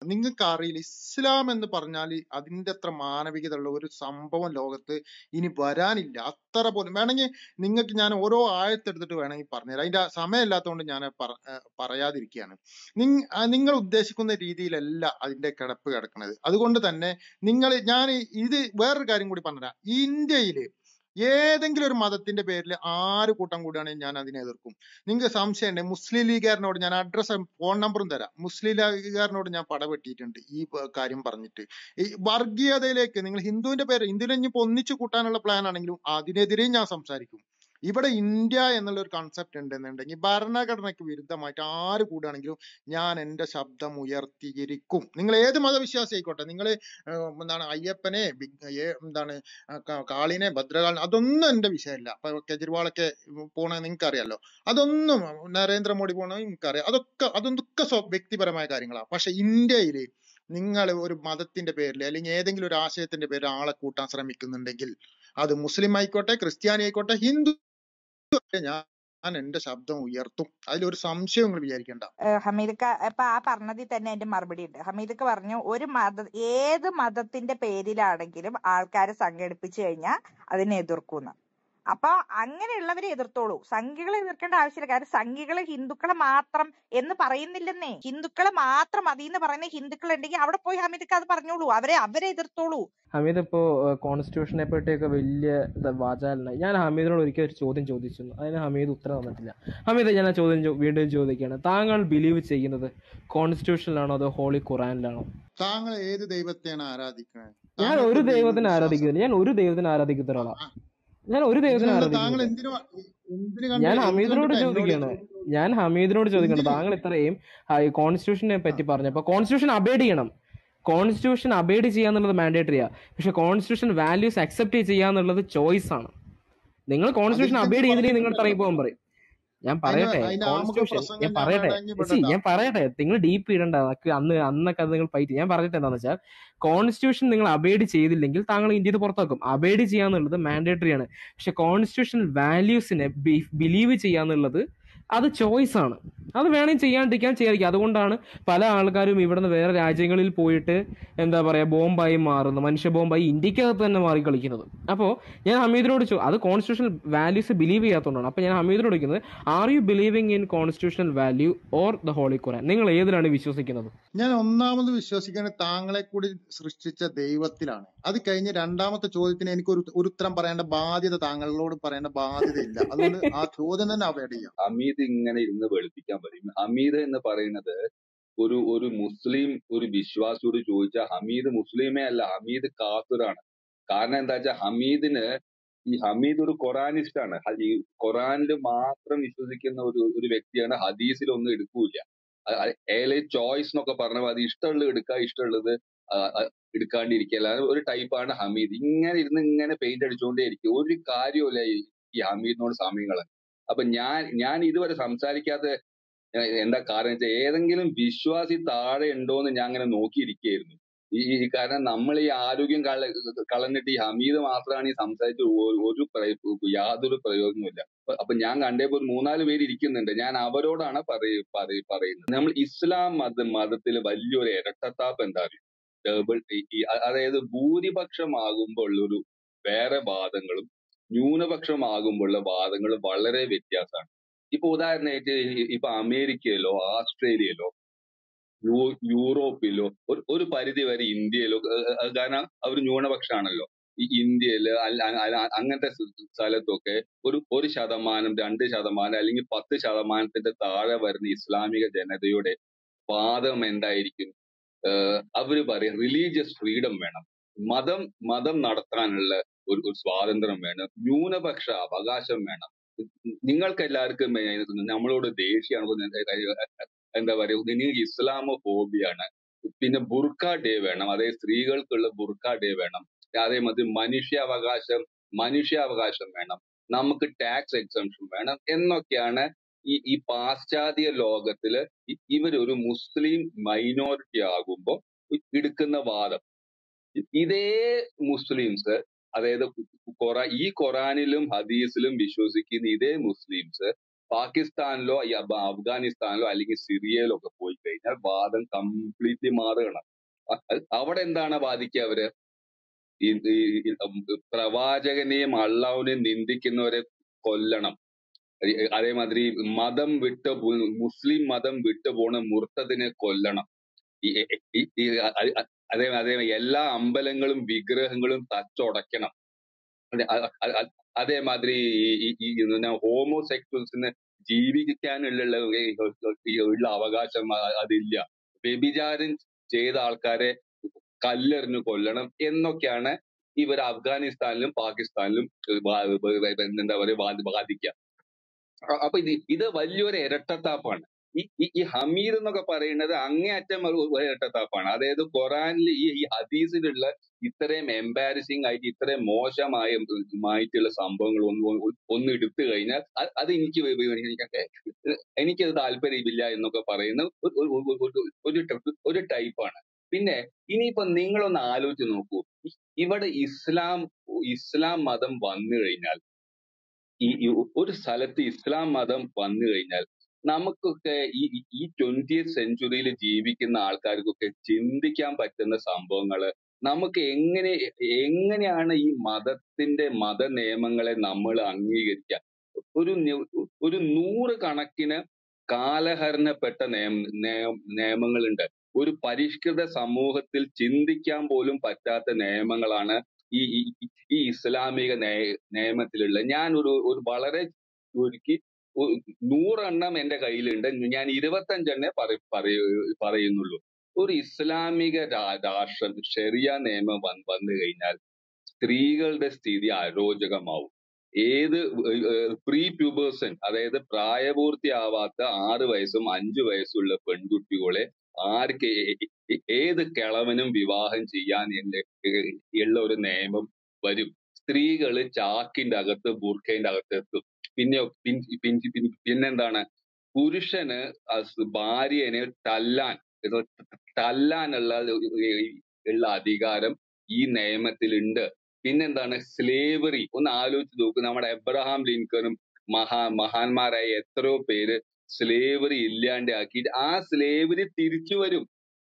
നിങ്ങൾക്ക് അറിയില്ല ഇസ്ലാം എന്ന് പറഞ്ഞാൽ അതിന്റെ അത്ര മാനവികത ഉള്ള ഒരു സംഭവം ലോകത്ത് ഇനി വരാനില്ല അത്ര പോലും വേണമെങ്കിൽ നിങ്ങൾക്ക് ഞാൻ ഓരോ ആയത്തെടുത്തിട്ട് വേണമെങ്കിൽ പറഞ്ഞുതരാം അതിന്റെ സമയമില്ലാത്തതുകൊണ്ട് ഞാൻ പറ- ഏർ പറയാതിരിക്കുകയാണ് നിങ് ആ നിങ്ങൾ ഉദ്ദേശിക്കുന്ന രീതിയിലല്ല അതിന്റെ കിടപ്പ് കിടക്കുന്നത് അതുകൊണ്ട് തന്നെ നിങ്ങൾ ഞാൻ ഇത് വേറൊരു കാര്യം കൂടി പറഞ്ഞുതരാം ഇന്ത്യയില് ഏതെങ്കിലും ഒരു മതത്തിന്റെ പേരിൽ ആര് കൂട്ടം കൂടുകയാണെങ്കിൽ ഞാൻ അതിനെ എതിർക്കും നിങ്ങൾക്ക് സംശയം ഉണ്ടെങ്കിൽ മുസ്ലിം ലീഗുകാരനോട് ഞാൻ അഡ്രസ് ഫോൺ നമ്പറും തരാം മുസ്ലിം ലീഗുകാരനോട് ഞാൻ പടവെട്ടിയിട്ടുണ്ട് ഈ പ- കാര്യം പറഞ്ഞിട്ട് ഈ വർഗീയതയിലേക്ക് നിങ്ങൾ ഹിന്ദുവിന്റെ പേര് ഹിന്ദുവിനെ ഇനിയിപ്പോ ഒന്നിച്ചു കൂട്ടാനുള്ള പ്ലാൻ ആണെങ്കിലും അതിനെതിരെയും ഞാൻ സംസാരിക്കും ഇവിടെ ഇന്ത്യ എന്നുള്ള ഒരു കൺസെപ്റ്റ് ഉണ്ടെന്നുണ്ടെങ്കിൽ ഭരണഘടനയ്ക്ക് വിരുദ്ധമായിട്ട് ആര് കൂടുകയാണെങ്കിലും ഞാൻ എന്റെ ശബ്ദം ഉയർത്തിയിരിക്കും നിങ്ങൾ ഏത് മതവിശ്വാസി ആയിക്കോട്ടെ നിങ്ങൾ എന്താണ് അയ്യപ്പനെ ബിഗ് ഏ- എന്താണ് ആ കാ- കാളിനെ ഭദ്രകാളിനെ അതൊന്നും എന്റെ വിഷയമല്ല ഇപ്പൊ കെജ്രിവാളൊക്കെ പോണ നിങ്ങൾക്ക് അറിയാലോ അതൊന്നും നരേന്ദ്രമോദി പോണ നിങ്ങൾക്കറിയാം അതൊക്കെ അതൊക്കെ സ്വ- വ്യക്തിപരമായ കാര്യങ്ങളാണ് പക്ഷെ ഇന്ത്യയില് നിങ്ങൾ ഒരു മതത്തിന്റെ പേരിൽ അല്ലെങ്കിൽ ഏതെങ്കിലും ഒരു ആശയത്തിന്റെ പേരിൽ ആളെ കൂട്ടാൻ ശ്രമിക്കുന്നുണ്ടെങ്കിൽ അത് മുസ്ലിം ആയിക്കോട്ടെ ക്രിസ്ത്യാനി ആയിക്കോട്ടെ ഹിന്ദു ആയിക്കോട്ടെ, ഞാൻ ഞാൻ എന്റെ ശബ്ദം ഉയർത്തും അതിലൊരു സംശയം നിങ്ങൾ വിചാരിക്കണ്ട ഏഹ് ഹമീദക്ക ഇപ്പൊ ആ പറഞ്ഞതിൽ തന്നെ എന്റെ മറുപടി ഉണ്ട് ഹമീദക്ക പറഞ്ഞു ഒരു മത ഏത് മതത്തിന്റെ പേരിലാണെങ്കിലും ആൾക്കാരെ സംഘടിപ്പിച്ചു കഴിഞ്ഞാൽ അതിനെ എതിർക്കൂന്ന് അപ്പൊ അങ്ങനെയുള്ളവരെ എതിർത്തോളൂ സംഘികളെ എതിർക്കേണ്ട ആവശ്യമില്ല കാരണം സംഘികളെ ഹിന്ദുക്കളെ മാത്രം എന്ന് പറയുന്നില്ലെന്നേ ഹിന്ദുക്കളെ മാത്രം അതിന്ന് പറയുന്ന ഹിന്ദുക്കൾ ഉണ്ടെങ്കിൽ അവിടെ പോയി ഹമീദക്ക അത് പറഞ്ഞോളൂ അവരെ അവരെ എതിർത്തോളൂ ഹമീദ് ഇപ്പോൾ കോൺസ്റ്റിറ്റ്യൂഷനെ പറ്റിയൊക്കെ വലിയ ഇത് വാചാലനായി ഞാൻ ഹമീദിനോട് ഒരിക്കൽ ഒരു ചോദ്യം ചോദിച്ചിരുന്നു അതിന് ഹമീദ് ഉത്തരം തന്നിട്ടില്ല ഹമീദ് ഞാൻ ആ ചോദ്യം ചോ- വീണ്ടും ചോദിക്കുകയാണ് താങ്കൾ ബിലീവ് ചെയ്യുന്നത് കോൺസ്റ്റിറ്റ്യൂഷനിലാണോ അതോ ഹോളി ഖുറാനിലാണോ താങ്കൾ ഏത് ദൈവത്തെയാണ് ആരാധിക്കുന്നത് ഞാൻ താങ്കൾക്ക് ഒരു ഒരു ദൈവത്തിനെ ദൈവവിശ്വാസം ആരാധിക്കുന്നില്ല ഞാൻ ഒരു ദൈവത്തിനെ ആരാധിക്കുന്ന ആ, ഒരാളാണ് ആ. ഞാൻ ഒരു ദൈവത്തിനെ ഇതിനെന്താ താങ്കൾ ആരാധിക്കുന്നില്ല എന്തിനു എന്തിനു കണ്ട് ഞാൻ എന്ത് ഹമീദിനോട് കണ്ടിട്ടാ എന്നോട് ചോദിക്കുകയാണ് ഞാൻ ഹമീദിനോട് ചോദിക്കുകയാണ് എന്തിന് താങ്കൾ ഇത്രയും ആ, ഈ കോൺസ്റ്റിറ്റ്യൂഷനെ ആ, പറ്റി പറഞ്ഞപ്പോൾ കോൺസ്റ്റിറ്റ്യൂഷൻ അബേഡ് ചെയ്യണം കോൺസ്റ്റിറ്റ്യൂഷൻ അബേഡ് ചെയ്യാന്നുള്ളത് മാൻഡേറ്ററിയാ പക്ഷെ കോൺസ്റ്റിറ്റ്യൂഷൻ വാല്യൂസ് അക്സെപ്റ്റ് ചെയ്യാന്നുള്ളത് ചോയ്സ് ആണ് നിങ്ങൾ കോൺസ്റ്റിറ്റ്യൂഷൻ അതിൽ അബേഡ് തന്നെ ചെയ്തില്ലെങ്കിൽ നിങ്ങൾ ഇറങ്ങി പറഞ്ഞിട്ടുണ്ടല്ലോ പോകാൻ പറയും ഞാൻ അതിന് പറയട്ടെ അതിന്റെ ആമുഖ കോൺസ്റ്റിറ്റ്യൂഷൻ പ്രസംഗം ഞാൻ ഞാൻ പറയട്ടെ വേണമെങ്കിൽ സി വിടട്ടാ ഞാൻ പറയട്ടെ നിങ്ങൾ ഡീപ്പ് ഇടണ്ട അതൊക്കെ അന്ന് അന്നൊക്കെ അത് നിങ്ങൾ ഫൈറ്റ് ഞാൻ പറഞ്ഞിട്ട് എന്താണെന്ന് വെച്ചാൽ കോൺസ്റ്റിറ്റ്യൂഷൻ നിങ്ങൾ അബേഡ് ചെയ്തില്ലെങ്കിൽ താങ്കൾ ഇന്ത്യയിൽ നിന്ന് പുറത്താക്കും അബേഡ് ചെയ്യാന്നുള്ളത് മാൻഡേറ്ററി ആണ് പക്ഷെ കോൺസ്റ്റിറ്റ്യൂഷൻ വാല്യൂസിനെ ബിലീവ് ചെയ്യാന്നുള്ളത് അത് ചോയ്സ് ആണ് അത് വേണമെങ്കിൽ ചെയ്യാണ്ടിരിക്കാൻ ചെയ്യാതിരിക്കും അതുകൊണ്ടാണ് പല ആൾക്കാരും ഇവിടുന്ന് വേറെ രാജ്യങ്ങളിൽ പോയിട്ട് എന്താ പറയുക ബോംബായി മാറുന്നത് മനുഷ്യ ബോംബായി ഇന്ത്യക്കകത്ത് തന്നെ മാറി കളിക്കുന്നത് അപ്പോൾ ഞാൻ ഹമീദിനോട് ചോ അത് കോൺസ്റ്റിറ്റ്യൂഷണൽ വാല്യൂസ് ബിലീവ് ചെയ്യാത്തതുകൊണ്ടാണ് അപ്പോൾ ഞാൻ ഹമീദിനോട് ചോദിക്കുന്നത് are you believing in constitutional value or the holy Quran നിങ്ങൾ ഏതിലാണ് വിശ്വസിക്കുന്നത് ഞാൻ ഒന്നാമത് വിശ്വസിക്കുന്നത് താങ്കളെ കൂടി സൃഷ്ടിച്ച ദൈവത്തിലാണ് അത് കഴിഞ്ഞ് രണ്ടാമത്തെ ചോദ്യത്തിന് എനിക്ക് ഒരു ഒരു ഉത്തരം പറയേണ്ട ബാധ്യത താങ്കളോട് പറയേണ്ട ബാധ്യതയില്ല അതുകൊണ്ട് ആ ചോദ്യം തന്നെ അവോയ്ഡ് ചെയ്യാം ഹമീദ് ഇങ്ങനെ ഇരുന്ന് വെളുപ്പിക്കാൻ പറയും ഹമീദ് എന്ന് പറയുന്നത് ഒരു ഒരു മുസ്ലിം ഒരു വിശ്വാസിയോട് ചോദിച്ചാൽ ഹമീദ് മുസ്ലിമേ അല്ല ഹമീദ് കാഫിറാണ് കാരണം എന്താ വെച്ചാൽ ഹമീദിന് ഈ ഹമീദ് ഒരു ഖുറാനിസ്റ്റ് ആണ് ഹ- ഈ ഖുറാനിൽ മാത്രം വിശ്വസിക്കുന്ന ഒരു ഒരു വ്യക്തിയാണ് ഹദീസിൽ ഒന്നും എടുക്കൂല ഏലെ ചോയ്സ് എന്നൊക്കെ പറഞ്ഞ അത് ഇഷ്ടമുള്ളത് എടുക്കുക ഇഷ്ടമുള്ളത് ആ, ആ, എടുക്കാണ്ടിരിക്കുക അല്ലാതെ ഒരു ടൈപ്പാണ് ഹമീദ് ഇങ്ങനെ ഇരുന്ന് ഇങ്ങനെ പെയിന്റ് അടിച്ചുകൊണ്ടേ ഇരിക്കും ഒരു കാര്യമില്ല ഈ ഈ ഹമീദിനോട് സമയങ്ങള് അപ്പൊ ഞാൻ ഞാൻ ഇതുവരെ സംസാരിക്കാത്ത ഏഹ് എന്താ കാരണം വെച്ചാൽ ഏതെങ്കിലും വിശ്വാസി താഴെ ഉണ്ടോന്ന് ഞാൻ അങ്ങനെ നോക്കിയിരിക്കുകയായിരുന്നു ഈ ഈ കാരണം നമ്മൾ ഈ ആരോഗ്യം കള കളഞ്ഞിട്ട് ഈ ഹമീദ് മാത്രമാണ് ഈ സംസാരിച്ച് ഒരു ഒരു പ്രയോ- യാതൊരു പ്രയോജനവുമില്ല അപ്പൊ അപ്പൊ ഞാൻ കണ്ടപ്പോ ഒരു മൂന്നാല് പേര് ഇരിക്കുന്നുണ്ട് ഞാൻ അവരോടാണ് പറയ പറയ- പറയുന്നത് നമ്മൾ ഇസ്ലാം മത മതത്തിൽ വലിയൊരു ഇരട്ടത്താപ്പ് എന്താ അറിയോ ഡബിൾ അതായത് ഭൂരിപക്ഷമാകുമ്പോൾ ഉള്ളൊരു വേറെ വാദങ്ങളും ന്യൂനപക്ഷമാകുമ്പോഴുള്ള വാദങ്ങളും വളരെ വ്യത്യാസമാണ് ഇപ്പൊ ഉദാഹരണമായിട്ട് ഈ- ഇപ്പൊ അമേരിക്കയിലോ ആസ്ട്രേലിയയിലോ യൂ യൂറോപ്പിലോ ഒരു ഒരു പരിധി വരെ ഇന്ത്യയിലോ ഏഹ് ഏഹ് കാരണം അവർ ന്യൂനപക്ഷമാണല്ലോ ഈ ഇന്ത്യയില് അല്ല അല്ല- അങ്ങനത്തെ സ്ഥ- സ്ഥലത്തൊക്കെ ഒരു ഒരു ശതമാനം രണ്ട് ശതമാനം അല്ലെങ്കിൽ പത്ത് ശതമാനത്തിന്റെ താഴെ വരുന്ന ഇസ്ലാമിക ജനതയുടെ വാദം എന്തായിരിക്കും ഏഹ് അവര് പറയും റിലീജിയസ് ഫ്രീഡം വേണം മതം മതം നടത്താനുള്ള ഒരു ഒരു സ്വാതന്ത്ര്യം വേണം ന്യൂനപക്ഷ അവകാശം വേണം നിങ്ങൾക്ക് എല്ലാവർക്കും നമ്മളോട് ദേഷ്യമാണ് എന്താ പറയുക നിങ്ങൾക്ക് ഇസ്ലാമോ ഫോബിയാണ് പിന്നെ ബുർക്ക ഡേ വേണം അതായത് സ്ത്രീകൾക്കുള്ള ബുർക്ക ഡേ വേണം അതേമാതിരി മനുഷ്യാവകാശം മനുഷ്യാവകാശം വേണം നമുക്ക് ടാക്സ് എക്സംഷൻ വേണം എന്നൊക്കെയാണ് ഈ ഈ പാശ്ചാത്യ ലോകത്തില് ഇ- ഇവരൊരു മുസ്ലിം മൈനോറിറ്റി ആകുമ്പോൾ എടുക്കുന്ന വാദം ഇതേ മുസ്ലിംസ് അതായത് ഖുറാ ഈ ഖുറാനിലും ഹദീസിലും വിശ്വസിക്കുന്ന ഇതേ മുസ്ലിംസ് പാകിസ്ഥാനിലോ ഈ അഫ- അഫ്ഗാനിസ്ഥാനിലോ അല്ലെങ്കിൽ സിറിയയിലോ ഒക്കെ പോയി കഴിഞ്ഞാൽ വാദം കംപ്ലീറ്റ്ലി മാറുകയാണ് അ- അ- അവിടെ എന്താണ് ബാധിക്കുക അവര് ഈ ഈ ഈ ഉം പ്രവാചകനെയും അള്ളാഹുവിനെയും നിന്ദിക്കുന്നവരെ കൊല്ലണം ഈ- അതേമാതിരി മതം വിട്ട് പോ- മുസ്ലിം മതം വിട്ടു പോണ മുർത്തതിനെ കൊല്ലണം ഈ ഈ- ഈ അ- അ- അതേ അതേ എല്ലാ അമ്പലങ്ങളും വിഗ്രഹങ്ങളും തച്ചുടയ്ക്കണം അതെ അ- അ- അ- അതേമാതിരി ഈ ഈ ഹോമോസെക്ച്വൽസിന് ജീവിക്കാനുള്ള ഈ ഉള്ള അവകാശം അ- അതില്ല വ്യഭിചാരം ചെയ്ത ആൾക്കാരെ കല്ലെറിഞ്ഞു കൊല്ലണം എന്നൊക്കെയാണ് ഇവർ അഫ്ഗാനിസ്ഥാനിലും പാകിസ്ഥാനിലും വാ- എന്താ പറയുക വാദി- വാദിക്കുക അ- അപ്പൊ ഇത് ഇത് വലിയൊരു ഇരട്ടത്താപ്പാണ് ഈ ഈ ഈ ഹമീദ് എന്നൊക്കെ പറയുന്നത് അങ്ങേയറ്റം ഒരു ഒരു ഇരട്ടത്താപ്പാണ് അതായത് ഖുറാനിൽ ഈ ഈ ഹദീസിലുള്ള ഇത്രയും എംബാരസിങ് ആയിട്ട് ഇത്രയും മോശമായ മായിട്ടുള്ള സംഭവങ്ങൾ ഒന്ന് ഒന്ന് ഒന്ന് എടുത്തു കഴിഞ്ഞാൽ അത് അത് എനിക്ക് വി- വി- എനിക്കൊക്കെ എനിക്കത് താല്പര്യമില്ല എന്നൊക്കെ പറയുന്ന ഒരു ഒരു ഒരു ഒരു ഒരു ട- ഒരു ടൈപ്പാണ് പിന്നെ ഇനിയിപ്പോ നിങ്ങളൊന്ന് ആലോചിച്ച് നോക്കൂ ഇ- ഇവിടെ ഇസ്ലാം ഇസ്ലാം മതം വന്നു കഴിഞ്ഞാൽ ഈ ഈ ഒരു സ്ഥലത്ത് ഇസ്ലാം മതം വന്നു കഴിഞ്ഞാൽ നമുക്കൊക്കെ ഈ ഈ- ഈ ട്വന്റിയത്ത് സെഞ്ചുറിയിൽ ജീവിക്കുന്ന ആൾക്കാർക്കൊക്കെ ചിന്തിക്കാൻ പറ്റുന്ന സംഭവങ്ങള് നമുക്ക് എങ്ങനെ എങ്ങനെയാണ് ഈ മതത്തിന്റെ മത നിയമങ്ങളെ നമ്മൾ അംഗീകരിക്കുക ഒരു നി- ഒരു നൂറ് കണക്കിന് കാലഹരണപ്പെട്ട നിയമ നിയമ- നിയമങ്ങളുണ്ട് ഒരു പരിഷ്കൃത സമൂഹത്തിൽ ചിന്തിക്കാൻ പോലും പറ്റാത്ത നിയമങ്ങളാണ് ഈ ഈ ഈ ഇസ്ലാമിക നയ- നിയമത്തിലുള്ള ഞാൻ ഒരു ഒരു വളരെ ചുരുക്കി ഒരു നൂറെണ്ണം എന്റെ കയ്യിലുണ്ട് ഞാൻ ഇരുപത്തഞ്ചെണ്ണേ പറ പറയ- പറയുന്നുള്ളൂ ഒരു ഇസ്ലാമിക രാ- രാഷ്ട്രം ഷെറിയ നിയമം വന്ന് വന്നു കഴിഞ്ഞാൽ സ്ത്രീകളുടെ സ്ഥിതി അരോചകമാവും ഏത് പ്രീ പ്യൂബേഴ്സൺ അതായത് പ്രായപൂർത്തിയാവാത്ത ആറ് വയസ്സും അഞ്ചു വയസ്സുള്ള പെൺകുട്ടികളെ ആർക്ക് ഏ- ഏ- ഏത് കിളവനും വിവാഹം ചെയ്യാൻ എന്ന- ഉള്ള ഒരു നിയമം വരും സ്ത്രീകള് ചാക്കിന്റെ അകത്ത് ബൂർഖയുടെ അകത്ത് എത്തും പിന്നെ പിൻ- പിൻ- പിൻ- പിന്നെന്താണ് പുരുഷന് അസ് ഭാര്യനെ തല്ലാൻ ഇത് തല്ലാനുള്ള ഉള്ള അധികാരം ഈ നിയമത്തിലുണ്ട് പിന്നെന്താണ് സ്ലേവറി ഒന്ന് ആലോചിച്ച് നോക്ക് നമ്മുടെ എബ്രഹാം ലിങ്കനും മഹാ മഹാന്മാരായ എത്രയോ പേര് സ്ലേവറി ഇല്ലാണ്ടാക്കിയിട്ട് ആ സ്ലേവറി തിരിച്ചു വരും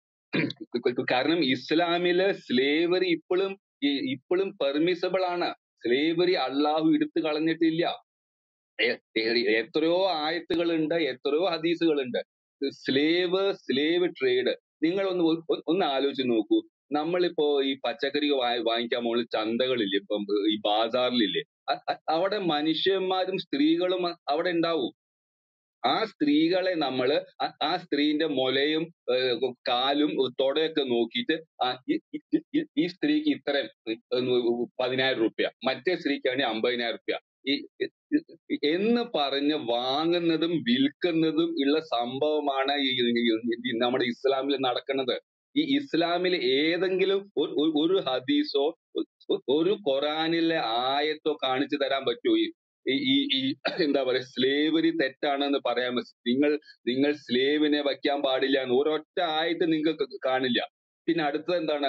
കാരണം ഇസ്ലാമില് സ്ലേവറി ഇപ്പോഴും ഇപ്പോഴും പെർമിസബിൾ ആണ് സ്ലേവറി അള്ളാഹു എടുത്തു കളഞ്ഞിട്ടില്ല എ- എ- എത്രയോ ആയത്തുകളുണ്ട് എത്രയോ ഹദീസുകളുണ്ട് സ്ലേവ് സ്ലേവ് ട്രേഡ് നിങ്ങൾ ഒന്ന് ഒ- ഒന്ന് ആലോചിച്ച് നോക്കൂ നമ്മളിപ്പോ ഈ പച്ചക്കറി വാ- വാങ്ങിക്കാൻ പോകുന്ന ചന്തകളില്ലേ ഇപ്പം ഈ ബാസാറിലില്ലേ അ- അ- അവിടെ മനുഷ്യന്മാരും സ്ത്രീകളും അവിടെ ഉണ്ടാവും ആ സ്ത്രീകളെ നമ്മള് ആ- ആ സ്ത്രീന്റെ മുലയും ഏഹ് കാലും തൊടയൊക്കെ നോക്കിയിട്ട് ആ ഈ ഈ- ഈ- ഈ സ്ത്രീക്ക് ഇത്രയും ഏഹ് പതിനായിരം റുപ്യ മറ്റേ സ്ത്രീക്കാണെങ്കിൽ അമ്പതിനായിരം റുപ്യ ഈ ഈ- എന്ന് പറഞ്ഞ് വാങ്ങുന്നതും വിൽക്കുന്നതും ഉള്ള സംഭവമാണ് ഈ ഈ- ഈ നമ്മുടെ ഇസ്ലാമിൽ നടക്കുന്നത് ഈ ഇസ്ലാമിൽ ഏതെങ്കിലും ഒരു ഒരു- ഒരു ഹദീസോ ഒ- ഒരു ഖുറാനിലെ ആയത്തോ കാണിച്ചു തരാൻ പറ്റുമോ ഈ ഈ ഈ ഈ എന്താ പറയാ സ്ലേവരി തെറ്റാണെന്ന് പറയാൻ പറ്റും നിങ്ങൾ നിങ്ങൾ സ്ലേവിനെ വയ്ക്കാൻ പാടില്ല എന്ന് ഒരൊറ്റ ആയത്ത് നിങ്ങൾക്ക് കാണില്ല പിന്നെ അടുത്തത് എന്താണ്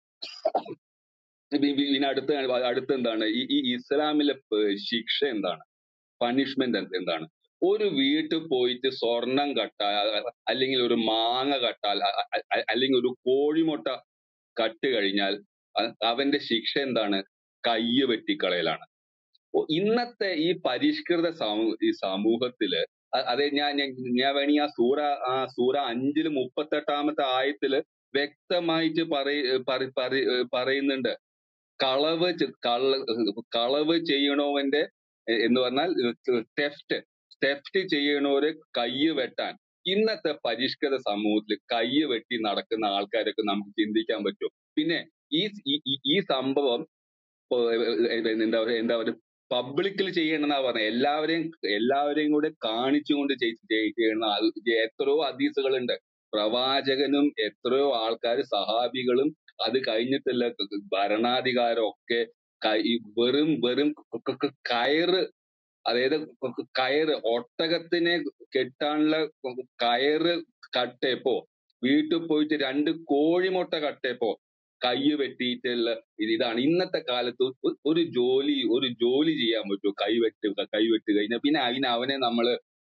ഇ- ഇ- ഇനി അടുത്ത അടുത്ത എന്താണ് ഈ ഈ ഇസ്ലാമിലെ പ- ശിക്ഷ എന്താണ് പണിഷ്മെന്റ് എന്താണ് ഒരു വീട്ടിൽ പോയിട്ട് സ്വർണം കട്ടാൽ അല്ലെങ്കിൽ ഒരു മാങ്ങ കട്ടാൽ അ- അ- അ- അല്ലെങ്കിൽ ഒരു കോഴിമുട്ട കട്ട് കഴിഞ്ഞാൽ അ- അവന്റെ ശിക്ഷ എന്താണ് കയ്യ് വെട്ടിക്കളയലാണ് ഓ, ഇന്നത്തെ ഈ പരിഷ്കൃത സമൂ ഈ സമൂഹത്തില് അ- അതെ ഞാൻ ഞാൻ ഞാൻ വേണി ആ സൂറ ആ സൂറ അഞ്ചില് മുപ്പത്തെട്ടാമത്തെ ആയത്തില് വ്യക്തമായിട്ട് പറയ പറ- പറ- പറയുന്നുണ്ട് കളവ് ചെ- കള്ള കളവ് ചെയ്യണവന്റെ എ- എന്ന് പറഞ്ഞാൽ തെഫ്റ്റ് തെഫ്റ്റ് ചെയ്യണവര് കയ്യ് വെട്ടാൻ ഇന്നത്തെ പരിഷ്കൃത സമൂഹത്തിൽ കയ്യ് വെട്ടി നടക്കുന്ന ആൾക്കാരൊക്കെ നമുക്ക് ചിന്തിക്കാൻ പറ്റും പിന്നെ ഈ ഈ- ഈ- ഈ സംഭവം ഇപ്പൊ എന്താ പറയാ എന്താ പറയാ പബ്ലിക്കിൽ ചെയ്യണമെന്നാ പറഞ്ഞത് എല്ലാവരെയും എല്ലാവരെയും കൂടെ കാണിച്ചുകൊണ്ട് ചെയ്- ചെയ്- ചെയ്യണം അത് എത്രയോ ഹദീസുകളുണ്ട് പ്രവാചകനും എത്രയോ ആൾക്കാർ സഹാബികളും അത് കഴിഞ്ഞിട്ടുള്ള ഭരണാധികാരം ഒക്കെ കൈ- വെറും വെറും ക- ക- ക- കയറ് അതായത് ക- ക- കയറ് ഒട്ടകത്തിനെ കെട്ടാനുള്ള കയറ് കട്ടയപ്പോ വീട്ടിൽ പോയിട്ട് രണ്ട് കോഴിമുട്ട കട്ടയപ്പോ കയ്യ് വെട്ടിയിട്ടുള്ള ഇത് ഇതാണ് ഇന്നത്തെ കാലത്ത് ഒ- ഒരു ജോലി ഒരു ജോലി ചെയ്യാൻ പറ്റുമോ കൈവെട്ട് കൈവെട്ട് കഴിഞ്ഞാൽ പിന്നെ അതിന് അവനെ നമ്മള്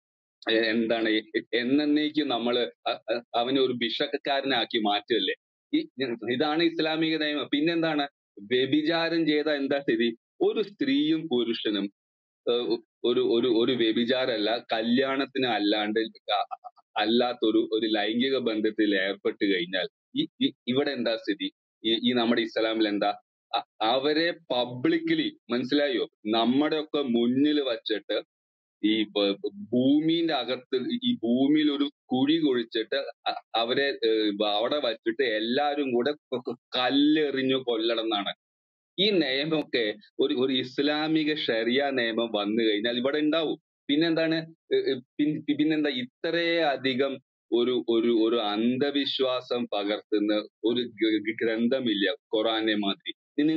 എ- എന്താണ് എ- എന്നേക്കും നമ്മള് അ- അ- അവനെ ഒരു ഭിക്ഷക്കാരനാക്കി മാറ്റല്ലേ ഈ ഇതാണ് ഇസ്ലാമിക നിയമം പിന്നെന്താണ് വ്യഭിചാരം ചെയ്ത എന്താ സ്ഥിതി ഒരു സ്ത്രീയും പുരുഷനും ഏഹ് ഒരു ഒരു ഒരു വ്യഭിചാരമല്ല കല്യാണത്തിന് അല്ലാണ്ട് അ- അല്ലാത്തൊരു ഒരു ലൈംഗിക ബന്ധത്തിൽ ഏർപ്പെട്ട് കഴിഞ്ഞാൽ ഈ ഈ- ഇവിടെ എന്താ സ്ഥിതി ഈ ഈ നമ്മുടെ ഇസ്ലാമിൽ എന്താ അ- അവരെ പബ്ലിക്കലി മനസ്സിലായോ നമ്മുടെ ഒക്കെ മുന്നിൽ വച്ചിട്ട് ഈ പ- ഭൂമിന്റെ അകത്ത് ഈ ഭൂമിയിൽ ഒരു കുഴി കുഴിച്ചിട്ട് അ- അവരെ ഏഹ് അവിടെ വച്ചിട്ട് എല്ലാരും കൂടെ ക- ക- കല്ലെറിഞ്ഞു കൊല്ലണം എന്നാണ് ഈ നിയമമൊക്കെ ഒരു ഒരു ഇസ്ലാമിക ഷറിയ നിയമം വന്നു കഴിഞ്ഞാൽ ഇവിടെ ഉണ്ടാവും പിന്നെന്താണ് ഏഹ് ഏഹ് പിൻ- പിന്നെന്താ ഇത്രയധികം ഒരു ഒരു ഒരു അന്ധവിശ്വാസം പകർത്തുന്ന ഒരു ഗ- ഗ- ഗ്രന്ഥമില്ല ഖുറാനെ മാതിരി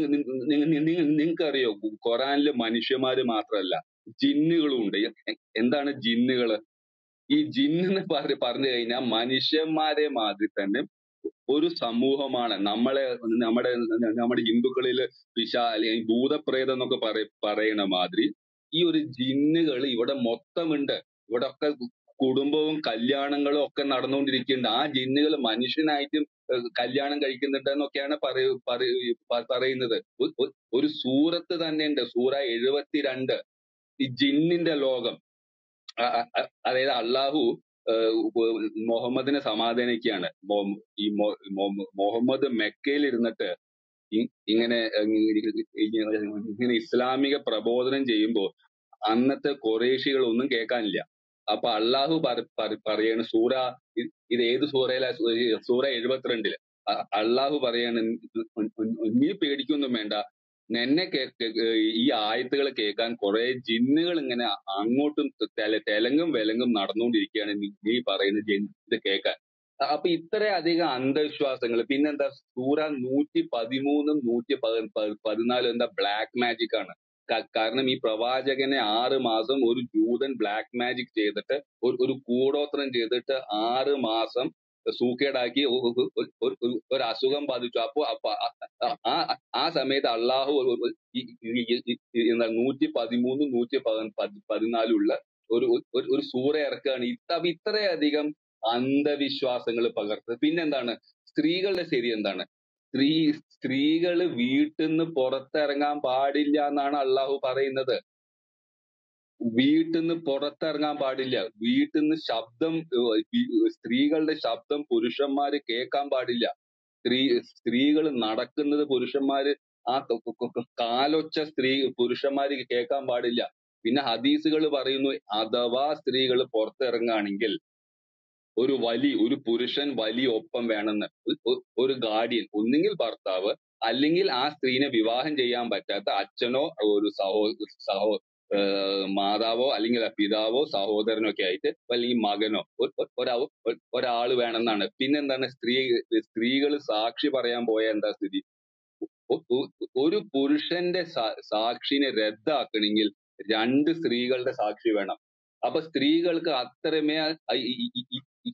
നിങ്ങൾക്കറിയോ ഖുറാനില് മനുഷ്യന്മാര് മാത്രമല്ല ജിന്നുകളും ഉണ്ട് എ- എന്താണ് ജിന്നുകള് ഈ ജിന്ന് എന്ന് പറഞ്ഞ് പറഞ്ഞു കഴിഞ്ഞാൽ മനുഷ്യന്മാരെ മാതിരി തന്നെ ഒരു സമൂഹമാണ് നമ്മളെ നമ്മുടെ നമ്മുടെ ഹിന്ദുക്കളില് പിശ അല്ലെങ്കിൽ ഭൂതപ്രേതം എന്നൊക്കെ പറ പറയണ മാതിരി ഈ ഒരു ജിന്നുകൾ ഇവിടെ മൊത്തമുണ്ട് ഇവിടെ ഒക്കെ കുടുംബവും കല്യാണങ്ങളും ഒക്കെ നടന്നുകൊണ്ടിരിക്കുന്നുണ്ട് ആ ജിന്നുകൾ മനുഷ്യനായിട്ടും ഏഹ് കല്യാണം കഴിക്കുന്നുണ്ട് എന്നൊക്കെയാണ് പറയ പറയ- പ- പറയുന്നത് ഒ- ഒ- ഒരു സൂറത്ത് തന്നെ ഉണ്ട് സൂറ എഴുപത്തിരണ്ട് ഈ ജിന്നിന്റെ ലോകം അ- അ- അ- അതായത് അള്ളാഹു ഏഹ് ഉ- മുഹമ്മദിനെ സമാധാനിക്കുകയാണ് മൊ- ഈ മൊ- മൊ- മുഹമ്മദ് മെക്കയിൽ ഇരുന്നിട്ട് ഇ- ഇങ്ങനെ ഇങ്ങനെ ഇങ്ങനെ ഇസ്ലാമിക പ്രബോധനം ചെയ്യുമ്പോൾ അന്നത്തെ കുറേശികൾ ഒന്നും കേൾക്കാനില്ല അപ്പൊ അള്ളാഹു പറ- പറ- പറയാണ് സൂറ ഇ- ഇത് ഏത് സൂറയിലാ സൂ- സൂറ എഴുപത്തിരണ്ടില് അ- അള്ളാഹു പറയാണ് നീ പേടിക്കൊന്നും വേണ്ട എന്നെ കേ- കേ- ഈ ആയത്തുകൾ കേൾക്കാൻ കുറെ ജിന്നുകൾ ഇങ്ങനെ അങ്ങോട്ടും തെല- തെലങ്കും വിലങ്ങും നടന്നുകൊണ്ടിരിക്കുകയാണ് നീ നീ പറയുന്ന ജിൻ- ഇത് കേൾക്കാൻ അ- അപ്പൊ ഇത്രയധികം അന്ധവിശ്വാസങ്ങൾ പിന്നെന്താ സൂറ നൂറ്റി പതിമൂന്നും നൂറ്റി പതി- പതി- പതിനാലും എന്താ ബ്ലാക്ക് മാജിക് ആണ് ക- കാരണം ഈ പ്രവാചകനെ ആറ് മാസം ഒരു ജൂതൻ ബ്ലാക്ക് മാജിക് ചെയ്തിട്ട് ഒരു ഒരു കൂടോത്രം ചെയ്തിട്ട് ആറ് മാസം സൂക്കേടാക്കി ഒ- ഒ- ഒ- ഒരു ഒരു- ഒരു അസുഖം ബാധിച്ചു അപ്പൊ അപ്പൊ ആ ആ ആ സമയത്ത് അള്ളാഹു ഒരു- ഒരു- ഈ- ഈ- ഈ- ഈ- ഈ എന്താ നൂറ്റി പതിമൂന്ന് നൂറ്റി പതി- പതി- പതിനാലുള്ള ഒരു ഒരു ഒരു സൂറ ഇറക്കുകയാണ് ഇത്ത അപ്പൊ ഇത്രയധികം അന്ധവിശ്വാസങ്ങൾ പകർത്തുന്നത് പിന്നെന്താണ് സ്ത്രീകളുടെ ശരി എന്താണ് സ്ത്രീ സ്ത്രീകള് വീട്ടിൽ നിന്ന് പുറത്തിറങ്ങാൻ പാടില്ല എന്നാണ് അള്ളാഹു പറയുന്നത് വീട്ടിൽ നിന്ന് പുറത്തിറങ്ങാൻ പാടില്ല വീട്ടിൽ നിന്ന് ശബ്ദം ഏഹ് ഈ സ്ത്രീകളുടെ ശബ്ദം പുരുഷന്മാര് കേൾക്കാൻ പാടില്ല സ്ത്രീ സ്ത്രീകൾ നടക്കുന്നത് പുരുഷന്മാര് ആ ക- ക- ക- കാലൊച്ച സ്ത്രീ പുരുഷന്മാര് കേൾക്കാൻ പാടില്ല പിന്നെ ഹദീസുകൾ പറയുന്നു അഥവാ സ്ത്രീകൾ പുറത്തിറങ്ങുകയാണെങ്കിൽ ഒരു വലി ഒരു പുരുഷൻ വലി ഒപ്പം വേണമെന്ന് ഒ- ഒ- ഒരു ഗാർഡിയൻ ഒന്നുകിൽ ഭർത്താവ് അല്ലെങ്കിൽ ആ സ്ത്രീനെ വിവാഹം ചെയ്യാൻ പറ്റാത്ത അച്ഛനോ ഒരു സഹോ സഹോ ഏഹ് മാതാവോ അല്ലെങ്കിൽ പിതാവോ സഹോദരനോ ഒക്കെ ആയിട്ട് അല്ലെങ്കിൽ മകനോ ഒ- ഒ- ഒരാ- ഒ- ഒരാള് വേണമെന്നാണ് പിന്നെന്താണ് സ്ത്രീ സ്ത്രീകൾ സാക്ഷി പറയാൻ പോയ എന്താ സ്ഥിതി ഒ- ഒ- ഒരു പുരുഷന്റെ സാ- സാക്ഷിനെ റദ്ദാക്കണമെങ്കിൽ രണ്ട് സ്ത്രീകളുടെ സാക്ഷി വേണം അപ്പൊ സ്ത്രീകൾക്ക് അത്രമേ ആ- ഈ ഈ- ഈ- ഈ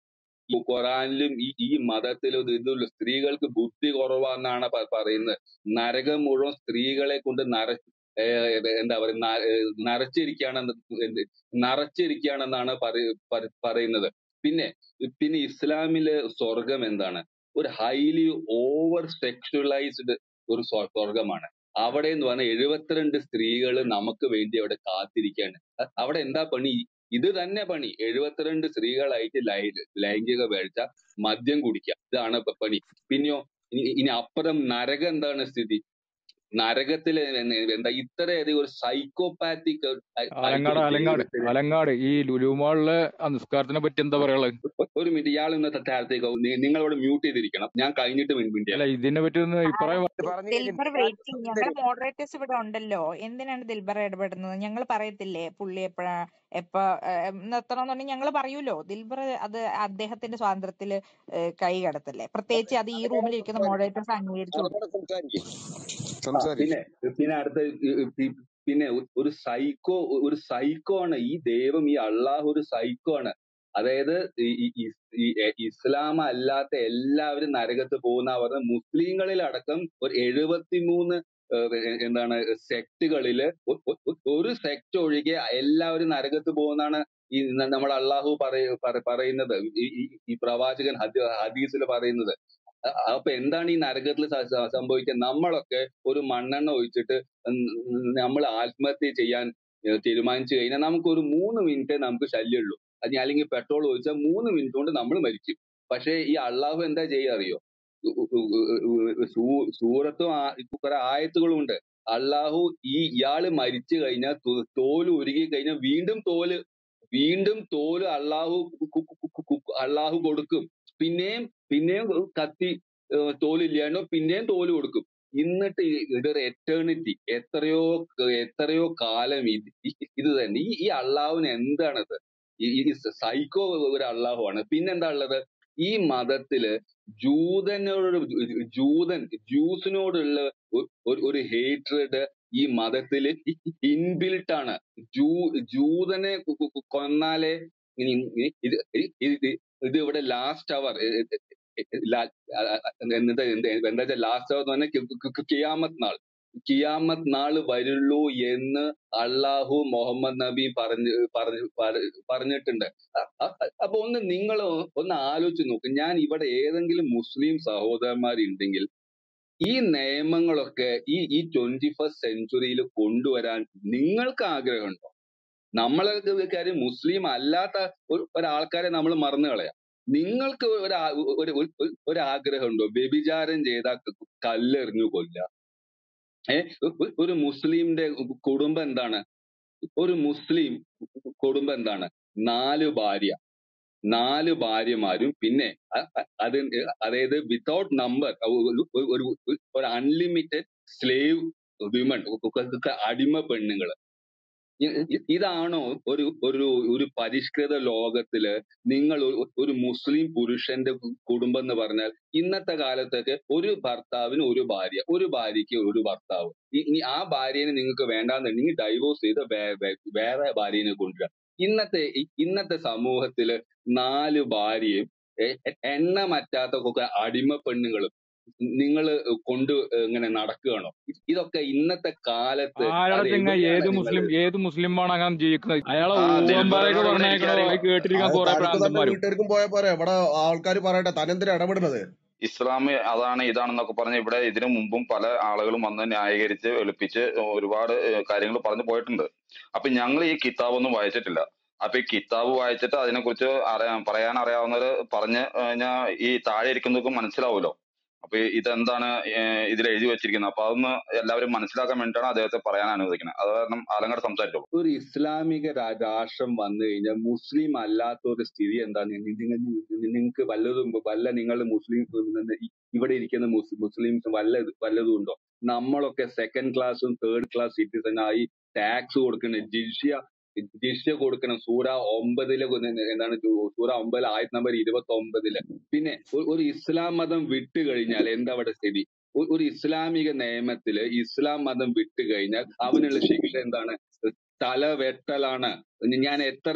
ഈ ഖുറാനിലും ഈ ഈ മതത്തിലും ഇതുള്ള സ്ത്രീകൾക്ക് ബുദ്ധി കുറവാന്നാണ് പ- പറയുന്നത് നരകം മുഴുവൻ സ്ത്രീകളെ കൊണ്ട് നര ഏഹ് ഇത് എന്താ പറയുക ന- ഏഹ് നരച്ചിരിക്കുകയാണെന്ന് എന്ത് നരച്ചിരിക്കുകയാണെന്നാണ് പറയ- പറ- പറയുന്നത് പിന്നെ പിന്നെ ഇസ്ലാമിലെ സ്വർഗം എന്താണ് ഒരു ഹൈലി ഓവർ സെക്ഷുവലൈസ്ഡ് ഒരു സ്വ- സ്വർഗമാണ് അവിടെ എന്ന് പറഞ്ഞാൽ എഴുപത്തിരണ്ട് സ്ത്രീകൾ നമുക്ക് വേണ്ടി അവിടെ കാത്തിരിക്കുകയാണ് അ- അവിടെ എന്താ പണി ഇത് തന്നെ പണി എഴുപത്തിരണ്ട് സ്ത്രീകളായിട്ട് ലൈ- ലൈംഗിക വേഴ്ച മദ്യം കുടിക്കുക ഇതാണ് ഇപ്പൊ പണി പിന്നെയോ ഇനി ഇനി അപ്പുറം നരകം എന്താണ് സ്ഥിതി നരകത്തില് എന്ന- എന്താ ഇത്രയധികം ഒരു സൈക്കോപാത്തിക് അലങ്ങാട് ആയിട്ടുള്ള അലങ്ങാട് ദൈവത്തിന് അലങ്ങാട് ഈ ലുലുമാളിലെ ആ നിസ്കാരത്തിനെ പറ്റി എന്താ പറയാനുള്ളത് ഒ- ഒരു മിനിറ്റ് ഇയാൾ ഇന്നത്തെ താഴത്തേക്ക് നിങ്ങളോട് മ്യൂട്ട് ചെയ്തിരിക്കണം ഞാൻ കഴിഞ്ഞിട്ട് അല്ല മിണ്ടിയാൽ ഇതിനെ പറ്റി ഒന്ന് അഭിപ്രായം ഇത് പറഞ്ഞു കഴിഞ്ഞ് ദിൽബർ ഞാൻ വെയിറ്റ് ചെയ്യും ഞങ്ങളെ തരും മോഡറേറ്റേഴ്സ് ഇവിടെ ഉണ്ടല്ലോ എന്തിനാണ് ദിൽബർ ഇടപെടുന്നത് ഞങ്ങൾ പറയത്തില്ലേ പുള്ളി എപ്പോഴാ എപ്പോ നിർത്തണമെന്നുണ്ടെങ്കിൽ ഞങ്ങൾ പറയൂലോ ദിൽബർ അത് അദ്ദേഹത്തിന്റെ സ്വാതന്ത്ര്യത്തില് ഏഹ് കൈ കടത്തല്ലേ പ്രത്യേകിച്ച് അത് ഈ റൂമിൽ ഇരിക്കുന്ന മോഡറേറ്റേഴ്സ് അംഗീകരിച്ചു അവരോട് സംസാരിക്കും ആ സംസാരിക്കും പിന്നെ പിന്നെ അടുത്ത ഈ- ഈ- പിന്നെ ഒ- ഒരു സൈക്കോ ഒരു സൈക്കോ ആണ് ഈ ദൈവം ഈ അള്ളാഹു ഒരു സൈക്കോ ആണ് അതായത് ഈ ഈ- ഈ- ഈ എ- ഇസ്ലാം അല്ലാത്ത എല്ലാവരും നരകത്ത് പോകുന്ന പറഞ്ഞ മുസ്ലിങ്ങളിൽ അടക്കം ഒരു എഴുപത്തിമൂന്ന് ഏഹ് എ- എന്താണ് സെക്ടുകളില് ഒ- ഒ- ഒ- ഒരു സെക്ട് ഒഴികെ എല്ലാവരും നരകത്ത് പോകുന്നതാണ് ഈ ന- നമ്മുടെ അള്ളാഹു പറയ പറ- പറയുന്നത് ഈ ഈ ഈ പ്രവാചകൻ ഹദീസിൽ പറയുന്നത് അ- അപ്പൊ എന്താണ് ഈ നരകത്തിൽ സ- സ- സംഭവിക്കുക നമ്മളൊക്കെ ഒരു മണ്ണെണ്ണ ഒഴിച്ചിട്ട് നമ്മൾ ആത്മഹത്യ ചെയ്യാൻ ഏഹ് തീരുമാനിച്ചു കഴിഞ്ഞാൽ നമുക്ക് ഒരു മൂന്ന് മിനിറ്റേ നമുക്ക് ശല്യമുള്ളൂ അത് അല്ലെങ്കിൽ പെട്രോൾ ഒഴിച്ചാൽ മൂന്ന് മിനിറ്റ് കൊണ്ട് നമ്മൾ മരിക്കും പക്ഷേ ഈ അള്ളാഹു എന്താ ചെയ്യുക അറിയോ ഉ- ഉ- ഉ- ഉ- സൂ- സൂറത്തും ആ- ഇപ്പൊ കുറെ ആയത്തുകളും ഉണ്ട് അള്ളാഹു ഈ ഇയാള് മരിച്ചു കഴിഞ്ഞാൽ തോ- തോല് ഉരുകി കഴിഞ്ഞാൽ വീണ്ടും തോല് വീണ്ടും തോല് അള്ളാഹു കു- കു- കു- കു- കു- അള്ളാഹു കൊടുക്കും പിന്നെയും പിന്നെയും കത്തി ഏഹ് തോലില്ലാണ്ടോ പിന്നെയും തോല് കൊടുക്കും എന്നിട്ട് ഈ ഇതൊരു എറ്റേണിറ്റി എത്രയോ എത്രയോ കാലം ഇത് ഇത് തന്നെ ഈ ഈ അള്ളാഹുവിന് എന്താണത് ഈ ഈ സൈക്കോ ഒരു അള്ളാഹു ആണ് പിന്നെന്താ ഉള്ളത് ഈ മതത്തില് ജൂതനോട് ജൂതൻ ജ്യൂസിനോടുള്ള ഒ- ഒരു ഒരു ഹേറ്റ്രഡ് ഈ മതത്തില് ഇൻബിൽട്ട് ആണ് ജൂ ജൂതനെ കൊ- കൊ- കൊ- കൊന്നാലേ ഇനി ഇ- ഇത് ഇ- ഇത് ഇത് ഇവിടെ ലാസ്റ്റ് അവർ എന്താ എന്താ വെച്ചാൽ ലാസ്റ്റ് അവർ എന്ന് പറഞ്ഞാൽ കിയാമത്ത് നാൾ കിയാമത്ത് നാൾ വരുള്ളൂ എന്ന് അള്ളാഹു മുഹമ്മദ് നബി പറഞ്ഞു പറഞ്ഞു പറ- പറഞ്ഞിട്ടുണ്ട് അ- അ- അപ്പൊ ഒന്ന് നിങ്ങൾ ഒന്ന് ആലോചിച്ച് നോക്ക് ഞാൻ ഇവിടെ ഏതെങ്കിലും മുസ്ലിം സഹോദരന്മാരുണ്ടെങ്കിൽ ഈ നിയമങ്ങളൊക്കെ ഈ ഈ ട്വന്റി ഫസ്റ്റ് സെഞ്ചുറിയിൽ കൊണ്ടുവരാൻ നിങ്ങൾക്ക് ആഗ്രഹമുണ്ടോ നമ്മളെ കാര്യം മുസ്ലിം അല്ലാത്ത ഒരു ഒരാൾക്കാരെ നമ്മൾ മറന്നു കളയാം നിങ്ങൾക്ക് ഒരു ആ- ഒരു ഒരു- ഒരു ആഗ്രഹമുണ്ടോ വ്യഭിചാരം ചെയ്താൽ കല്ലെറിഞ്ഞു കൊല്ലുക ഏഹ് ഒരു മുസ്ലിമിന്റെ കുടുംബം എന്താണ് ഒരു മുസ്ലിം കുടുംബം എന്താണ് നാല് ഭാര്യ നാല് ഭാര്യമാരും പിന്നെ അ- അ- അത് അതായത് വിത്തൗട്ട് നമ്പർ ഒരു ഒരു ഒരു അൺലിമിറ്റഡ് സ്ലേവ് വിമൺ അടിമ പെണ്ണുങ്ങൾ ഇതാണോ ഒരു ഒരു ഒരു പരിഷ്കൃത ലോകത്തില് നിങ്ങൾ ഒരു ഒരു മുസ്ലിം പുരുഷന്റെ കുടുംബം എന്ന് പറഞ്ഞാൽ ഇന്നത്തെ കാലത്തൊക്കെ ഒരു ഭർത്താവിന് ഒരു ഭാര്യ ഒരു ഭാര്യയ്ക്ക് ഒരു ഭർത്താവ് ഇ- ഇനി ആ ഭാര്യനെ നിങ്ങൾക്ക് വേണ്ടാന്നുണ്ടെങ്കിൽ ഡൈവോഴ്സ് ചെയ്ത് വേ- വേ- വേറെ ഭാര്യനെ കൊണ്ടുവരിക ഇന്നത്തെ ഇ- ഇന്നത്തെ സമൂഹത്തില് നാല് ഭാര്യയും എ- എ- എണ്ണമറ്റാത്ത ഒക്കെ അടിമ പെണ്ണുങ്ങളും നിങ്ങൾ കൊണ്ട് ഇങ്ങനെ നടക്കുകയാണോ ഇതൊക്കെ ഇന്നത്തെ കാലത്ത് ആരാ അത് ചെങ്ങ ഏത് എവിടെയാണ് നിങ്ങൾ മുസ്ലിം ഏത് മുസ്ലിമാണ് അങ്ങനെ ജീവിക്കുന്നത് അയാളെ ആ ഊവമ്പാറയൊക്കെ ദിൽബറിനോട് പറഞ്ഞേക്കണോ എനിക്കറിയാം അത് കേട്ടിരിക്കാൻ അത് കുറെ തനിക്ക് തന്നെ പ്രാന്തന്മാരും വീട്ടുകാർക്കും പോയാൽ പോരെ ഇവിടെ ആൾക്കാർ പറയട്ടെ തനെന്തിനാ ഇടപെടുന്നത് ഇസ്ലാം അതാണ് ഇതാണെന്നൊക്കെ പറഞ്ഞ് ഇവിടെ ഇതിനു മുമ്പും പല ആളുകളും വന്ന് ന്യായീകരിച്ച് വെളുപ്പിച്ച് ഒരുപാട് കാര്യങ്ങൾ പറഞ്ഞു പോയിട്ടുണ്ട് അപ്പൊ ഞങ്ങൾ ഈ കിതാബ് ഒന്നും വായിച്ചിട്ടില്ല അപ്പൊ ഈ കിതാബ് വായിച്ചിട്ട് അതിനെക്കുറിച്ച് അറിയാൻ പറയാൻ അറിയാവുന്നവര് പറഞ്ഞ് കഴിഞ്ഞാൽ ഈ താഴെ ഇരിക്കുന്നവർക്കും മനസ്സിലാവുമല്ലോ അപ്പൊ ഈ ഇതെന്താണ് ഏഹ് ഇതിൽ എഴുതി വെച്ചിരിക്കുന്നത് അപ്പൊ അതൊന്ന് എല്ലാവരും മനസ്സിലാക്കാൻ വേണ്ടിയിട്ടാണ് അദ്ദേഹത്തെ പറയാൻ അനുവദിക്കുന്നത് അത് കാരണം ആലങ്ങട് സംസാരിച്ചോളൂ ഒരു ഇസ്ലാമിക രാ- രാഷ്ട്രം വന്നു കഴിഞ്ഞാൽ മുസ്ലിം അല്ലാത്ത ഒരു സ്ഥിതി എന്താണ് നിങ്ങൾ നിങ്ങൾക്ക് വല്ലതും വല്ല നിങ്ങൾ മുസ്ലിം ഇവിടെ ഇരിക്കുന്ന മുസ് മുസ്ലിംസ് വല്ല വല്ലതും ഉണ്ടോ നമ്മളൊക്കെ സെക്കൻഡ് ക്ലാസ്സും തേർഡ് ക്ലാസ് സിറ്റിസൺ ആയി ടാക്സ് കൊടുക്കണം ജിഷ്യ ജിഷ്യ കൊടുക്കണം സൂറ ഒമ്പതിലെ കൊ- എന്താണ് ജൂ- സൂറ ഒമ്പതിൽ ആയിരത്തി നമ്പർ ഇരുപത്തി ഒമ്പതില് പിന്നെ ഒ- ഒരു ഇസ്ലാം മതം വിട്ടു കഴിഞ്ഞാൽ എന്താ അവിടെ സ്ഥിതി ഒ- ഒരു ഇസ്ലാമിക നിയമത്തില് ഇസ്ലാം മതം വിട്ടു കഴിഞ്ഞാൽ അവനുള്ള ശിക്ഷ എന്താണ് തല വെട്ടലാണ് ഞാൻ എത്ര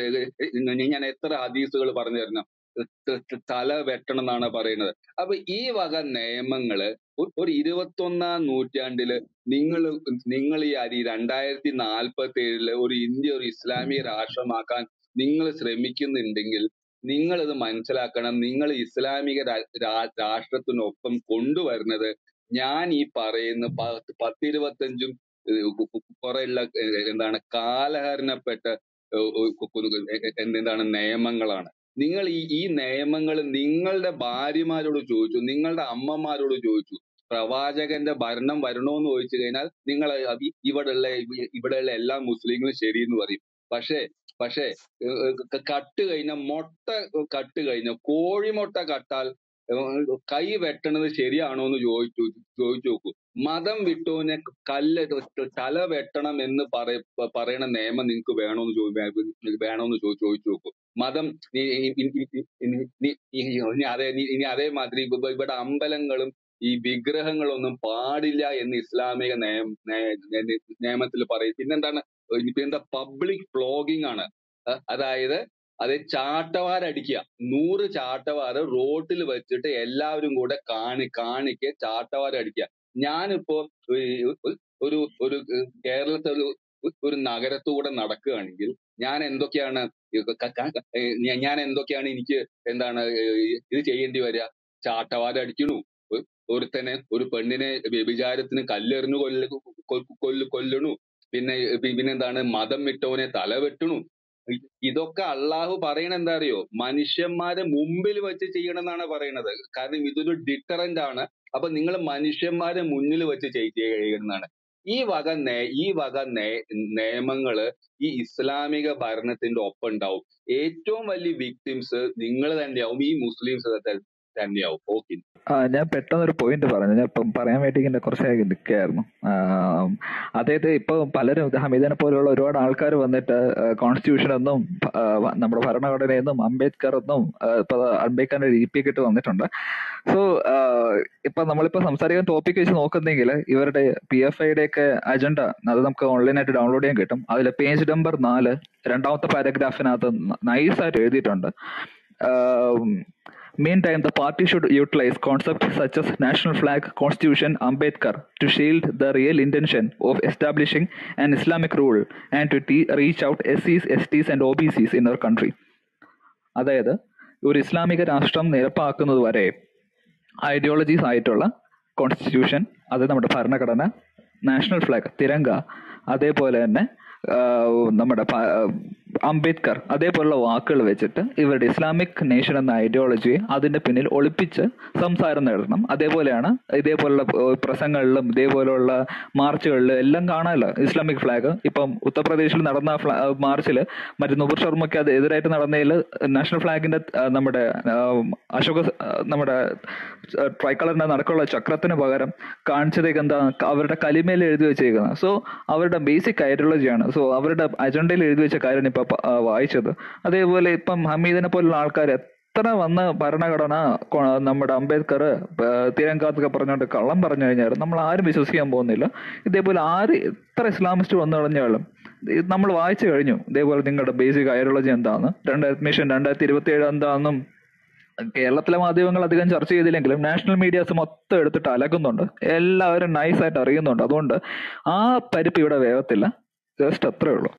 ഇത് ഞാൻ എത്ര ഹദീസുകൾ പറഞ്ഞു തരണം ത- ത- തല വെട്ടണം എന്നാണ് പറയുന്നത് അപ്പൊ ഈ വക നിയമങ്ങള് ഒ- ഒരു ഇരുപത്തൊന്നാം നൂറ്റാണ്ടില് നിങ്ങൾ നിങ്ങൾ ഈ അരി രണ്ടായിരത്തി നാൽപ്പത്തി ഏഴില് ഒരു ഇന്ത്യ ഒരു ഇസ്ലാമിക രാഷ്ട്രമാക്കാൻ നിങ്ങൾ ശ്രമിക്കുന്നുണ്ടെങ്കിൽ നിങ്ങൾ ഇത് മനസ്സിലാക്കണം നിങ്ങൾ ഇസ്ലാമിക രാ- രാ- രാഷ്ട്രത്തിനൊപ്പം കൊണ്ടുവരുന്നത് ഞാൻ ഈ പറയുന്ന പത്ത് പത്തിരുപത്തഞ്ചും ഏഹ് കു- കു- കുറെയുള്ള ഏഹ് എന്താണ് കാലഹരണപ്പെട്ട ഏഹ് ഒരു കു- കു- എ- എ- എന്താണ് നിയമങ്ങളാണ് നിങ്ങൾ ഈ ഈ നിയമങ്ങൾ നിങ്ങളുടെ ഭാര്യമാരോട് ചോദിച്ചു നിങ്ങളുടെ അമ്മമാരോട് ചോദിച്ചു പ്രവാചകന്റെ ഭരണം വരണോന്ന് ചോദിച്ചു കഴിഞ്ഞാൽ നിങ്ങൾ ഇവിടെയുള്ള ഇവിടെയുള്ള എല്ലാ മുസ്ലിങ്ങളും ശരിയെന്ന് പറയും പക്ഷേ പക്ഷേ ഏഹ് ക- കട്ട് കഴിഞ്ഞ മുട്ട കട്ട് കഴിഞ്ഞ കോഴിമുട്ട കട്ടാൽ ഏഹ് കൈ വെട്ടണത് ശരിയാണോ എന്ന് ചോദിച്ചു ചോദിച്ചു നോക്കൂ മതം വിട്ടോനെ കല്ല് ത- തല വെട്ടണം എന്ന് പറയ പ- പറയണ നിയമം നിങ്ങൾക്ക് വേണോന്ന് ചോ വേ- വേണോന്ന് ചോ- ചോദിച്ചു നോക്കൂ മതം ഈ- ഈ- ഈ- ഈ- ഈ- ഈ- ഈ- ഈ- ഇനി അതേ ഇനി ഇനി അതേമാതിരി ഇവ- ഇവിടെ അമ്പലങ്ങളും ഈ വിഗ്രഹങ്ങളൊന്നും പാടില്ല എന്ന് ഇസ്ലാമിക നിയമ നിയമത്തിൽ പറയും പിന്നെന്താണ് പിന്നെന്താ പബ്ലിക് ഫ്ലോഗിംഗ് ആണ് അഹ് അതായത് അത് ചാട്ടവാരടിക്കുക നൂറ് ചാട്ടവാറ് റോട്ടിൽ വെച്ചിട്ട് എല്ലാവരും കൂടെ കാണി കാണിക്ക് ചാട്ടവാരടിക്കുക ഞാനിപ്പോ ഒരു ഒരു ഒരു കേരളത്തിൽ ഒരു ഒരു നഗരത്തൂടെ നടക്കുകയാണെങ്കിൽ ഞാൻ എന്തൊക്കെയാണ് ഇത് ക- ക- ക- ഏ, ഞാ- ഞാൻ എന്തൊക്കെയാണ് എനിക്ക് എന്താണ് ഏ, ഇത് ചെയ്യേണ്ടി വരിക ചാട്ടവാരം അടിക്കണു ഒ- ഒരുത്തനെ ഒരു പെണ്ണിനെ വ്യഭിചാരത്തിന് കല്ലെറിഞ്ഞു കൊല്ല കൊ- കൊല്ല് കൊല്ലണു പിന്നെ പി- പിന്നെന്താണ് മതം വിട്ടവനെ തല വെട്ടണു ഇ- ഇതൊക്കെ അള്ളാഹു പറയണ എന്താ അറിയോ മനുഷ്യന്മാരെ മുമ്പിൽ വെച്ച് ചെയ്യണം എന്നാണ് പറയണത് കാരണം ഇതൊരു ഡിറ്ററന്റ് ആണ് അപ്പൊ നിങ്ങൾ മനുഷ്യന്മാരെ മുന്നിൽ വെച്ച് ചെയ്- ചെയ്യണമെന്നാണ് ഈ വക നേ ഈ വക നേ നിയമങ്ങള് ഈ ഇസ്ലാമിക ഭരണത്തിന്റെ ഒപ്പം ഉണ്ടാവും ഏറ്റവും വലിയ വിക്ടിംസ് നിങ്ങൾ തന്നെയാവും ഈ മുസ്ലിംസ് തന്നെയാവും ഓക്കെ ആ ഞാൻ പെട്ടെന്ന് ഒരു പോയിന്റ് പറഞ്ഞു ഞാൻ ഇപ്പം പറയാൻ വേണ്ടി ഇങ്ങനെ കുറച്ചായി നിൽക്കുകയായിരുന്നു അതായത് ഇപ്പൊ പലരും ഇത് ഹമീദിനെ പോലെയുള്ള ഒരുപാട് ആൾക്കാർ വന്നിട്ട് കോൺസ്റ്റിറ്റ്യൂഷൻ എന്നും ആ, നമ്മുടെ ഭരണഘടന എന്നും അംബേദ്കർ എന്നും ആ, ഇപ്പൊ അംബേദ്കറിന്റെ ഇ പി ഇട്ട് വന്നിട്ടുണ്ട് സോ ഇപ്പൊ നമ്മളിപ്പോ സംസാരിക്കുന്ന ടോപ്പിക് വെച്ച് നോക്കുന്നെങ്കിൽ ഇവരുടെ പി എഫ് ഐയുടെ ഒക്കെ അജണ്ട അത് നമുക്ക് ഓൺലൈനായിട്ട് ഡൗൺലോഡ് ചെയ്യാൻ കിട്ടും അതിൽ പേജ് നമ്പർ നാല് രണ്ടാമത്തെ പാരഗ്രാഫിനകത്ത് നൈസായിട്ട് എഴുതിയിട്ടുണ്ട് Meantime, the party should utilize concepts such as national flag, constitution, Ambedkar to shield the real intention of establishing an Islamic rule and to te- reach out SCs, STs and OBCs in our country. അതായത് ഒരു ഇസ്ലാമിക രാഷ്ട്രം നിരപ്പാക്കുന്നത് വരെ ideologies ആയിട്ടുള്ള constitution അത് നമ്മുടെ ഭരണഘടന national flag Tiranga അതേപോലെ തന്നെ ആ, നമ്മുടെ പ- അംബേദ്കർ അതേപോലുള്ള വാക്കുകൾ വെച്ചിട്ട് ഇവരുടെ ഇസ്ലാമിക് നേഷൻ എന്ന ഐഡിയോളജിയെ അതിന്റെ പിന്നിൽ ഒളിപ്പിച്ച് സംസാരം നേടണം അതേപോലെയാണ് ഇതേപോലുള്ള ഏഹ്, പ്രസംഗങ്ങളിലും ഇതേപോലെയുള്ള മാർച്ചുകളിലും എല്ലാം കാണാമല്ലോ ഇസ്ലാമിക് ഫ്ലാഗ് ഇപ്പം ഉത്തർപ്രദേശിൽ നടന്ന മാർച്ചിൽ മറ്റേ നുപുർ ശർമ്മയ്ക്ക് അത് എതിരായിട്ട് നടന്നതിൽ നാഷണൽ ഫ്ലാഗിന്റെ ആ, നമ്മുടെ ആ, അശോക സ- ആ, നമ്മുടെ ട്രൈക്കളറിന്റെ നടക്കുള്ള ചക്രത്തിന് പകരം കാണിച്ചതേക്ക് എന്താ അവരുടെ കലിമയിൽ എഴുതി വെച്ചേക്കുന്നത് സോ അവരുടെ ബേസിക് ഐഡിയോളജിയാണ് സോ അവരുടെ അജണ്ടയിൽ എഴുതി വെച്ച കാര്യം ഇപ്പൊ പ- ആ, വായിച്ചത് അതേപോലെ ഇപ്പം ഹമീദിനെ പോലുള്ള ആൾക്കാർ എത്ര വന്ന് ഭരണഘടന കൊ- നമ്മുടെ അംബേദ്കർ തിരങ്കാത്തൊക്കെ പറഞ്ഞുകൊണ്ട് കള്ളം പറഞ്ഞു കഴിഞ്ഞാൽ നമ്മൾ ആരും വിശ്വസിക്കാൻ പോകുന്നില്ല ഇതേപോലെ ആര് എത്ര ഇസ്ലാമിസ്റ്റ് വന്നു കളഞ്ഞാലും ഇത് നമ്മൾ വായിച്ചു കഴിഞ്ഞു ഇതേപോലെ നിങ്ങളുടെ ബേസിക് ഐഡിയോളജി എന്താന്ന് രണ്ടായിരത്തി മിഷൻ രണ്ടായിരത്തി ഇരുപത്തി ഏഴ് എന്താണെന്നും കേരളത്തിലെ മാധ്യമങ്ങൾ അധികം ചർച്ച ചെയ്തില്ലെങ്കിലും നാഷണൽ മീഡിയാസ് മൊത്തം എടുത്തിട്ട് അലക്കുന്നുണ്ട് എല്ലാവരും നൈസായിട്ട് അറിയുന്നുണ്ട് അതുകൊണ്ട് ആ പരിപ്പ് ഇവിടെ വേഗത്തില്ല ജസ്റ്റ് അത്രേ ഉള്ളൂ